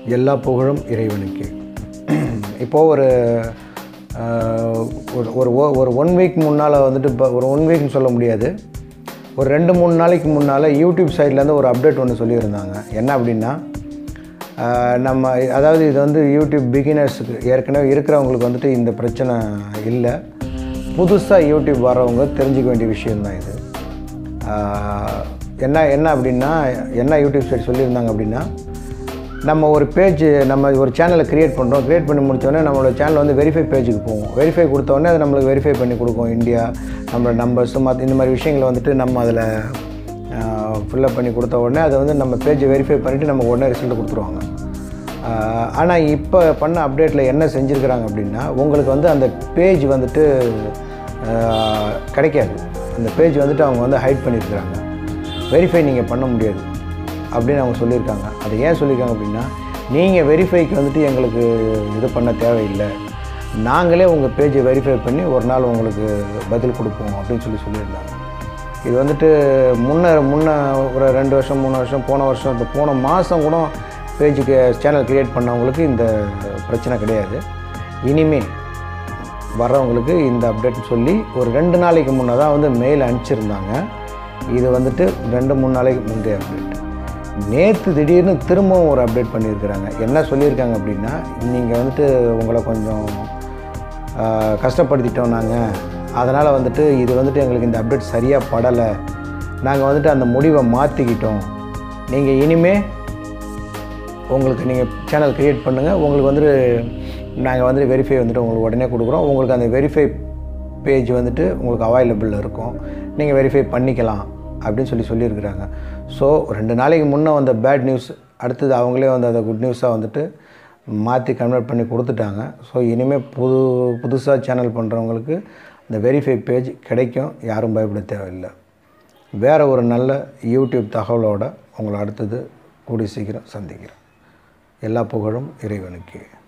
எல்லா புகழும் இறைவனுக்கு இப்போது ஒரு ஆஹ், ஒரு ஒரு ஒ- ஒரு ஒன் வீக் முன்னால் வந்துட்டு இப்போ ஒரு ஒன் வீக்னு சொல்ல முடியாது ஒரு ரெண்டு மூணு நாளைக்கு முன்னால் யூடியூப் சைட்லேருந்து ஒரு அப்டேட் ஒன்று சொல்லியிருந்தாங்க என்ன அப்படின்னா ஆஹ், நம்ம அதாவது இது வந்து யூடியூப் பிகினர்ஸுக்கு ஏற்கனவே இருக்கிறவங்களுக்கு வந்துட்டு இந்த பிரச்சனை இல்லை புதுசாக யூடியூப் வர்றவங்க தெரிஞ்சுக்க வேண்டிய விஷயம்தான் இது ஆஹ், என்ன என்ன அப்படின்னா என்ன யூடியூப் சைட் சொல்லியிருந்தாங்க அப்படின்னா நம்ம ஒரு பேஜ் நம்ம ஒரு சேனலை க்ரியேட் பண்ணுறோம் க்ரியேட் பண்ணி முடித்தோடனே நம்மளோட சேனல் வந்து வெரிஃபை பேஜுக்கு போகும் வெரிஃபை கொடுத்தோடனே அது நம்மளுக்கு வெரிஃபை பண்ணி கொடுக்கும் இந்தியா நம்மளோட நம்பர்ஸ் மற்ற இந்த மாதிரி விஷயங்களை வந்துட்டு நம்ம அதில் ஃபில்லப் பண்ணி கொடுத்த உடனே அதை வந்து நம்ம பேஜை வெரிஃபை பண்ணிவிட்டு நமக்கு உடனே ரிசல்ட் கொடுத்துருவாங்க ஆனால் இப்போ பண்ண அப்டேட்டில் என்ன செஞ்சுருக்கிறாங்க அப்படின்னா உங்களுக்கு வந்து அந்த பேஜ் வந்துட்டு ஆஹ், கிடைக்காது அந்த பேஜ் வந்துட்டு அவங்க வந்து ஹைட் பண்ணியிருக்கிறாங்க வெரிஃபை நீங்கள் பண்ண முடியாது அப்படின்னு அவங்க சொல்லியிருக்காங்க அது ஏன் சொல்லியிருக்காங்க அப்படின்னா நீங்கள் வெரிஃபைக்கு வந்துட்டு எங்களுக்கு இது பண்ண தேவையில்லை நாங்களே உங்கள் பேஜை வெரிஃபை பண்ணி ஒரு நாள் உங்களுக்கு பதில் கொடுப்போம் அப்படின்னு சொல்லி சொல்லியிருந்தாங்க இது வந்துட்டு முன்ன முன்ன ஒரு ரெண்டு வருஷம் மூணு வருஷம் போன வருஷம் இப்போ போன மாதம் கூட பேஜுக்கு சேனல் க்ரியேட் பண்ணவங்களுக்கு இந்த பிரச்சனை கிடையாது இனிமே வர்றவங்களுக்கு இந்த அப்டேட் சொல்லி ஒரு ரெண்டு நாளைக்கு முன்னே தான் வந்து மெயில் அனுப்பிச்சிருந்தாங்க இது வந்துட்டு ரெண்டு மூணு நாளைக்கு முந்தைய அப்டேட் நேற்று திடீர்னு திரும்பவும் ஒரு அப்டேட் பண்ணியிருக்கிறாங்க என்ன சொல்லியிருக்காங்க அப்படின்னா நீங்கள் வந்துட்டு உங்களை கொஞ்சம் ஆஹ், கஷ்டப்படுத்திட்டோம் நாங்கள் அதனால் வந்துட்டு இது வந்துட்டு எங்களுக்கு இந்த அப்டேட் சரியாக படலை நாங்கள் வந்துட்டு அந்த முடிவை மாற்றிக்கிட்டோம் நீங்கள் இனிமே உங்களுக்கு நீங்கள் சேனல் க்ரியேட் பண்ணுங்கள் உங்களுக்கு வந்துட்டு நாங்கள் வந்துட்டு வெரிஃபை வந்துட்டு உங்களுக்கு உடனே கொடுக்குறோம் உங்களுக்கு அந்த வெரிஃபை பேஜ் வந்துட்டு உங்களுக்கு அவைலபிள் இருக்கும் நீங்கள் வெரிஃபை பண்ணிக்கலாம் அப்படின்னு சொல்லி சொல்லியிருக்கிறாங்க ஸோ ரெண்டு நாளைக்கு முன்னே வந்த பேட் நியூஸ் அடுத்தது அவங்களே வந்து அதை குட் நியூஸாக வந்துட்டு மாற்றி கன்வெர்ட் பண்ணி கொடுத்துட்டாங்க ஸோ இனிமேல் புது புதுசாக சேனல் பண்ணுறவங்களுக்கு இந்த வெரிஃபை பேஜ் கிடைக்கும் யாரும் பயப்பட தேவையில்லை வேறு ஒரு நல்ல யூடியூப் தகவலோட உங்களை அடுத்தது கூடி சீக்கிரம் சந்திக்கிறேன் எல்லா புகழும் இறைவனுக்கு